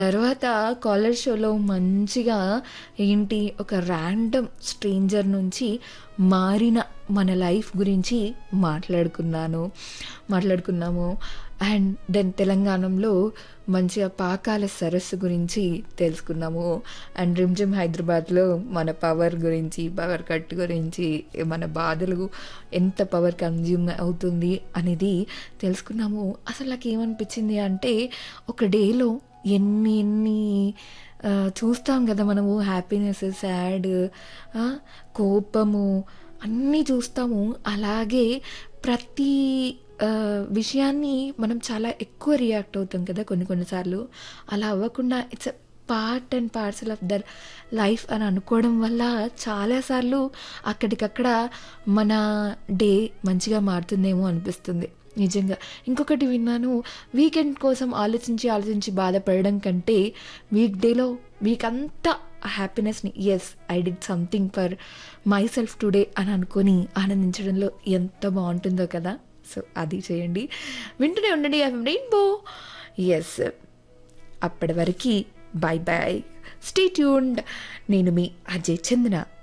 తర్వాత కాలర్ షోలో మంచిగా ఏంటి ఒక ర్యాండమ్ స్ట్రేంజర్ నుంచి మారిన మన లైఫ్ గురించి మాట్లాడుకున్నాను మాట్లాడుకున్నాము అండ్ దెన్ తెలంగాణలో మంచిగా పాకాల సరస్సు గురించి తెలుసుకున్నాము అండ్ రిమ్జిమ్ హైదరాబాద్లో మన పవర్ గురించి పవర్ కట్ గురించి మన బాధలు ఎంత పవర్ కన్జ్యూమ్ అవుతుంది అనేది తెలుసుకున్నాము అసలు నాకు ఏమనిపించింది అంటే ఒక డేలో ఎన్ని ఎన్ని ఆ, చూస్తాం కదా మనము హ్యాపీనెస్ సాడ్ కోపము అన్నీ చూస్తాము అలాగే ప్రతి ఆ, విషయాన్ని మనం చాలా ఎక్కువ రియాక్ట్ అవుతాం కదా కొన్ని కొన్నిసార్లు అలా అవ్వకుండా it's part and parcel of their life అని అనుకోవడం వల్ల చాలాసార్లు అక్కడికక్కడ మన డే మంచిగా మారుతుందేమో అనిపిస్తుంది నిజంగా ఇంకొకటి విన్నాను వీకెండ్ కోసం ఆలోచించి ఆలోచించి బాధపడడం కంటే వీక్ డేలో వీక్ అంతా హ్యాపీనెస్ని yes I did something for myself today అని అనుకొని ఆనందించడంలో ఎంత బాగుంటుందో కదా సో అది చేయండి వింటూనే ఉండండి ఎఫ్ఎం రెయిన్బో ఎస్ అప్పటి వరకు బాయ్ బాయ్ స్టే ట్యూన్డ్ నేను మీ అజయ్ చందన